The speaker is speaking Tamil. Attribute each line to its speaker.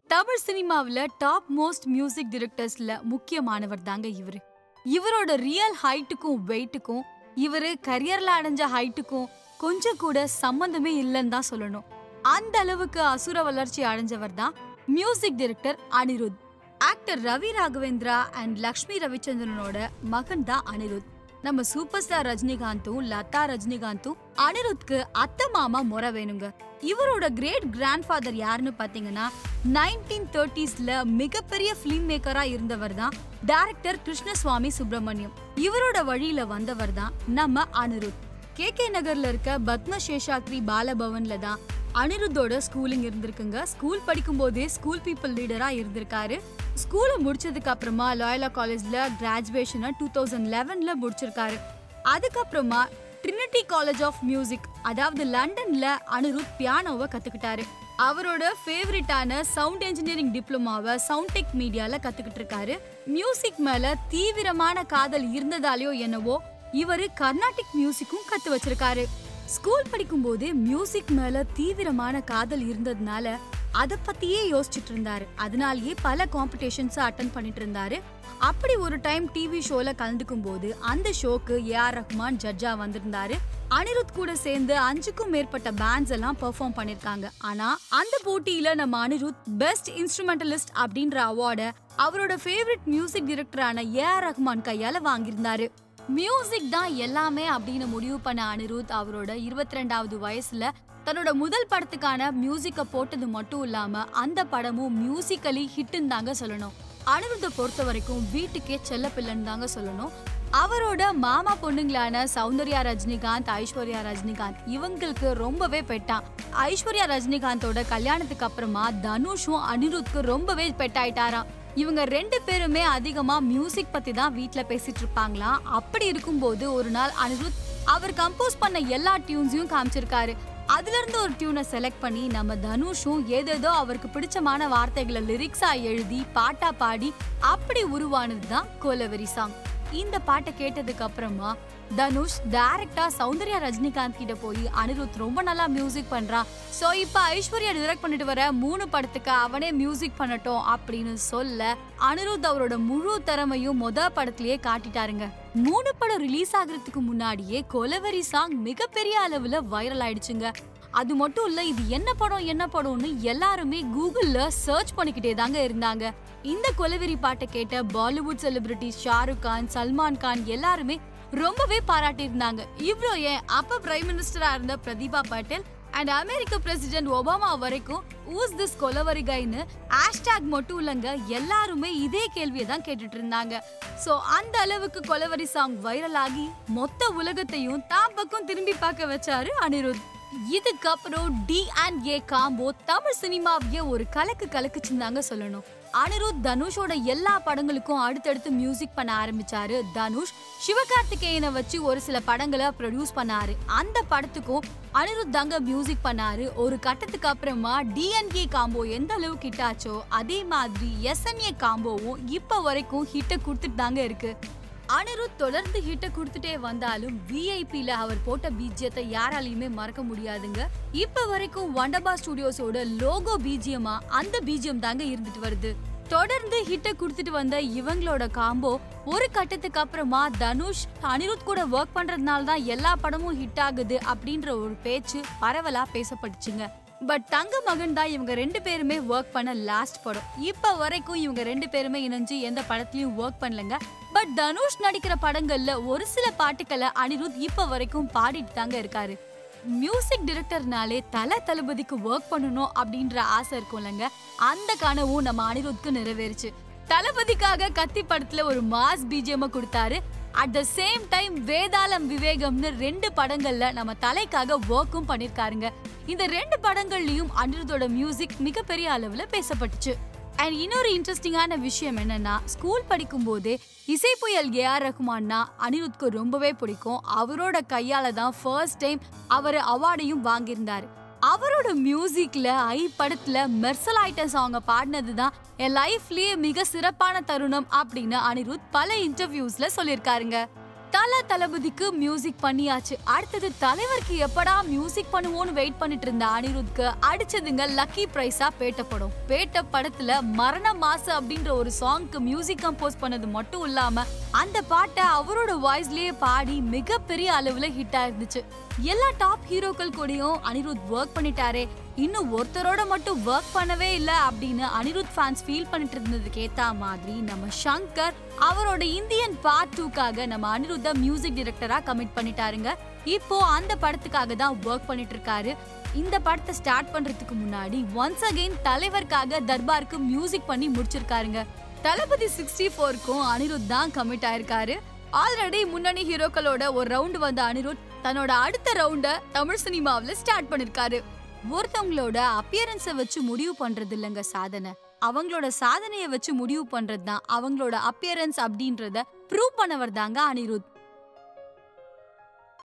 Speaker 1: தமிழ் சினிமாவுல டாப் மோஸ்ட் மியூசிக் டிரெக்டர்ஸ்ல முக்கியமானவர் தாங்க இவரு இவரோட ரியல் ஹைட்டுக்கும் வெயிட்டுக்கும் இவரு கரியர்ல அடைஞ்ச ஹைட்டுக்கும் கொஞ்சம் கூட சம்பந்தமே இல்லைன்னு தான் சொல்லணும் அந்த அளவுக்கு அசுர வளர்ச்சி அடைஞ்சவர் தான் music director Anirudh actor Ravi Raghavendra and Lakshmi ரவிச்சந்திரனோட மகன் தான் அனிருத் நம்ம சூப்பர் ஸ்டார் ரஜினிகாந்தும் லதா ரஜினிகாந்தும் அனிருத்க்கு அத்தை மாமா முறை வேணுங்க இவரோட கிரேட் கிராண்ட் ஃபாதர் யாருன்னு பாத்தீங்கன்னா நைன்டீன் தேர்ட்டிஸ்ல மிகப்பெரிய ஃபிலிம் மேக்கரா இருந்தவர் தான் டைரக்டர் கிருஷ்ணசுவாமி சுப்பிரமணியம் இவரோட வழியில வந்தவர் தான் நம்ம அனிருத் கே கே நகர்ல இருக்க பத்ம சேஷாத்ரி பாலபவன்ல தான் அனிருத்தோட ஸ்கூலிங் இருந்திருக்குங்க ஸ்கூல் படிக்கும் போதே ஸ்கூல் பீப்புள் லீடரா இருந்திருக்காரு ஸ்கூலை முடிச்சதுக்கு அப்புறமா லாயலா காலேஜ்ல கிராஜுவேஷனை டூ தௌசண்ட் லெவன்ல முடிச்சிருக்காரு அதுக்கப்புறமா ட்ரினிட்டி காலேஜ் ஆஃப் மியூசிக் அதாவது லண்டன்ல அனிருத் பியானோவை கத்துக்கிட்டாரு அவரோட ஃபேவரட்டான சவுண்ட் இன்ஜினியரிங் டிப்ளமாவை சவுண்ட் டெக் மீடியால கத்துக்கிட்டு இருக்காரு மியூசிக் மேல தீவிரமான காதல் இருந்ததாலேயோ என்னவோ இவரு கர்நாடிக் மியூசிக்கும் கத்து வச்சிருக்காரு ஸ்கூல் படிக்கும்போது மியூசிக் மேல தீவிரமான காதல் இருந்ததுனால அத பத்தியே யோசிச்சுட்டு இருந்தாரு அதனாலயே பல காம்படிஷன்ஸ் அட்டன் பண்ணிட்டு இருந்தாரு அப்படி ஒரு டைம் டிவி ஷோல கலந்துக்கும் போது அந்த ஷோக்கு ஏ ஆர் ரஹ்மான் ஜட்ஜா வந்திருந்தாரு அனிருத் கூட சேர்ந்து அஞ்சுக்கும் மேற்பட்ட பேண்ட்ஸ் எல்லாம் பெர்ஃபார்ம் பண்ணிருக்காங்க ஆனா அந்த போட்டியில நம்ம அனிருத் பெஸ்ட் இன்ஸ்ட்ருமெண்டலிஸ்ட் அப்படின்ற அவார்டை அவரோட ஃபேவரட் மியூசிக் டைரக்டரான ஏ ஆர் ரஹ்மான் கையால வாங்கியிருந்தாரு மியூசிக் தான் எல்லாமே அப்படின்னு முடிவு பண்ண அனிருத் அவரோட இருபத்தி ரெண்டாவது வயசுல தன்னோட முதல் படத்துக்கான மியூசிக்க போட்டது மட்டும் இல்லாம அந்த படமும் மியூசிக்கலி ஹிட்னு தாங்க சொல்லணும் அனிருத்தை பொறுத்த வரைக்கும் வீட்டுக்கே செல்ல பிள்ளைன்னு தாங்க சொல்லணும் அவரோட மாமா பொண்ணுங்களான சௌந்தர்யா ரஜினிகாந்த் ஐஸ்வர்யா ரஜினிகாந்த் இவங்களுக்கு ரொம்பவே பெட்டான் ஐஸ்வர்யா ரஜினிகாந்தோட கல்யாணத்துக்கு அப்புறமா தனுஷும் அனிருத்க்கு ரொம்பவே பெட்டாயிட்டாராம் இவங்க ரெண்டு பேருமே அதிகமா மியூசிக் பத்தி தான் வீட்ல பேசிட்டு இருப்பாங்களாம் அப்படி இருக்கும்போது ஒரு நாள் அனிருத் அவர் கம்போஸ் பண்ண எல்லா டியூன்ஸையும் காமிச்சிருக்காரு அதுல இருந்து ஒரு டியூனை செலக்ட் பண்ணி நம்ம தனுஷும் ஏதேதோ அவருக்கு பிடிச்சமான வார்த்தைகளை லிரிக்ஸா எழுதி பாட்டா பாடி அப்படி உருவானது தான் கோலவெரி சாங் இந்த பாட்டை கேட்டதுக்கு அப்புறமா தனுஷ் டைரக்டா சௌந்தர்யா ரஜினிகாந்த் கிட்ட போய் அனிருத் ரொம்ப நல்லா மியூசிக் பண்றான் சோ இப்ப ஐஸ்வர்யா டிரெக்ட் பண்ணிட்டு வர மூணு படத்துக்கு அவனே மியூசிக் பண்ணட்டும் அப்படின்னு சொல்ல அனிருத் அவரோட முழு திறமையும் மொத படத்திலேயே காட்டிட்டாருங்க மூணு படம் ரிலீஸ் ஆகுறதுக்கு முன்னாடியே கொலவெரி சாங் மிகப்பெரிய அளவுல வைரல் ஆயிடுச்சுங்க அது மட்டும் இல்ல இது என்ன படம் என்ன படம்னு எல்லாருமே கூகுள்ல சர்ச் பண்ணிக்கிட்டே தாங்க இருந்தாங்க இந்த கொலவெறி பாட்டை கேட்ட பாலிவுட் செலிபிரிட்டி ஷாருக் கான் சல்மான் கான் எல்லாருமே ரொம்பவே பாராட்டி இருந்தாங்க இவ்ளோ ஏன் அப்ப பிரைம் மினிஸ்டரா இருந்த பிரதீபா பட்டேல் அண்ட் அமெரிக்க பிரசிடென்ட் ஒபாமா வரைக்கும் ஊஸ் திஸ் கொலவரி கைன்னு ஹேஷ்டேக் மட்டும் இல்லைங்க எல்லாருமே இதே கேள்வியை தான் கேட்டுட்டு இருந்தாங்க சோ அந்த அளவுக்கு கொலவரி சாங் வைரல் ஆகி மொத்த உலகத்தையும் தான் பக்கம் திரும்பி பார்க்க வச்சாரு அனிருத் இதுக்கப்புறம் D and A combo Tamil சினிமாவையே ஒரு கலக்கு கலக்குச்சுன்னு சொல்லணும் அனிருத் தனுஷோட எல்லா படங்களுக்கும் அடுத்தடுத்து மியூசிக் பண்ண ஆரம்பிச்சாரு தனுஷ் சிவகார்த்திகேயனை வச்சு ஒரு சில படங்களை ப்ரொடியூஸ் பண்ணாரு அந்த படத்துக்கும் அனிருத் தாங்க மியூசிக் பண்ணாரு ஒரு கட்டத்துக்கு அப்புறமா டிஎன்ஏ காம்போ எந்த அளவுக்கு ஹிட் ஆச்சோ அதே மாதிரி எஸ்என்ஏ காம்போவும் இப்ப வரைக்கும் ஹிட்டை கொடுத்துட்டு தாங்க இருக்கு அனிருத் தொடர்ந்து ஹிட்ட கொடுத்துட்டே வந்தாலும் விஐபில அவர் போட்ட பீஜியத்தை யாராலையுமே மறக்க முடியாதுங்க இப்ப வரைக்கும் வண்டபா ஸ்டுடியோஸோட லோகோ பீஜியமா அந்த பீஜியம் தாங்க இருந்துட்டு வருது தொடர்ந்து ஹிட்ட கொடுத்துட்டு வந்த இவங்களோட காம்போ ஒரு கட்டத்துக்கு அப்புறமா தனுஷ் அனிருத் கூட ஒர்க் பண்றதுனால தான் எல்லா படமும் ஹிட் ஆகுது அப்படின்ற ஒரு பேச்சு பரவலா பேசப்பட்டுச்சுங்க பட் தங்க மகன் தான் இவங்க ரெண்டு பேருமே ஒர்க் பண்ண லாஸ்ட் படம் இப்ப வரைக்கும் இவங்க ரெண்டு பேருமே இணைஞ்சு எந்த படத்துலயும் ஒர்க் பண்ணலங்க பட் தனுஷ் நடிக்கிற படங்கள்ல ஒரு சில பாட்டுக்களை அனிருத் இப்ப வரைக்கும் பாடிட்டு தாங்க இருக்காரு மியூசிக் டிரெக்டர்னாலே தல தளபதிக்கு ஒர்க் பண்ணணும் அப்படின்ற ஆசை இருக்கும்லங்க அந்த கனவும் நம்ம அனிருத்க்கு நிறைவேறுச்சு தளபதிக்காக கத்தி படத்துல ஒரு மாஸ் பிஜிஎம் கொடுத்தாரு at the same time Vedalam விவேகம்னு ரெண்டு படங்கள்ல நம்ம தலைக்காக ஒர்க்கும் பண்ணிருக்காருங்க இந்த ரெண்டு படங்கள்லயும் அனிருத்தோட மியூசிக் மிகப்பெரிய அளவுல பேசப்பட்டுச்சு அண்ட் இன்னொரு இன்ட்ரெஸ்டிங்கான விஷயம் என்னன்னா ஸ்கூல் படிக்கும் போதே இசை புயல் ஏ ஆர் ரஹ்மான்னா அனிருத்க்கு ரொம்பவே பிடிக்கும் அவரோட கையால தான் ஃபர்ஸ்ட் டைம் அவர் அவார்டையும் வாங்கியிருந்தாரு அவரோட மியூசிக்ல ஐ படத்துல மெர்சல் ஐட்டம் சாங்க பாடினது தான் என் லைஃப்லயே மிக சிறப்பான தருணம் அப்படின்னு அனிருத் பல இன்டர்வியூஸ்ல சொல்லியிருக்காருங்க தல தளபதிக்கு மியூசிக் பண்ணியாச்சு அடுத்தது தலைவருக்கு எப்படா மியூசிக் பண்ணுவோம்னு வெயிட் பண்ணிட்டு இருந்த அனிருத்க்கு அடிச்சதுங்க லக்கி பிரைஸா பேட்ட படம் பேட்ட படத்துல மரண மாசு அப்படின்ற ஒரு சாங்க்கு மியூசிக் கம்போஸ் பண்ணது மட்டும் இல்லாம அந்த பாட்டை அவரோட வாய்ஸ்லயே பாடி மிகப்பெரிய அளவுல ஹிட் ஆயிருந்துச்சு எல்லா டாப் ஹீரோக்கள் கூடயும் அனிருத் ஒர்க் பண்ணிட்டாரே இன்னும் ஒருத்தரோட மட்டும் ஒர்க் பண்ணவே இல்ல அப்படின்னு அனிருத் ஃபேன்ஸ் ஃபீல் பண்ணிட்டு இருந்ததுக்கு ஏத்த மாதிரி நம்ம சங்கர் அவரோட இந்தியன் பார்ட் டூக்காக நம்ம அனிருத்த மியூசிக் டைரக்டரா கமிட் பண்ணிட்டாருங்க இப்போ அந்த படத்துக்காக தான் ஒர்க் பண்ணிட்டு இருக்காரு இந்த படத்தை ஸ்டார்ட் பண்றதுக்கு முன்னாடி ஒன்ஸ் அகைன் தலைவருக்காக தர்பாருக்கு மியூசிக் பண்ணி முடிச்சிருக்காருங்க தளபதி சிக்ஸ்டி ஃபோருக்கும் அனிருத் தான் கமிட் ஆயிருக்காரு ஆல்ரெடி முன்னணி ஹீரோக்களோட ஒரு ரவுண்ட் வந்த அனிருத் தன்னோட அடுத்த ரவுண்ட தமிழ் சினிமாவுல ஸ்டார்ட் பண்ணிருக்காரு ஒருத்தவங்களோட அப்பியரன்ஸை வச்சு முடிவு பண்றது இல்லைங்க சாதனை அவங்களோட சாதனையை வச்சு முடிவு பண்றது தான் அவங்களோட அப்பியரன்ஸ் அப்படின்றத ப்ரூவ் பண்ணவர் தாங்க அனிருத்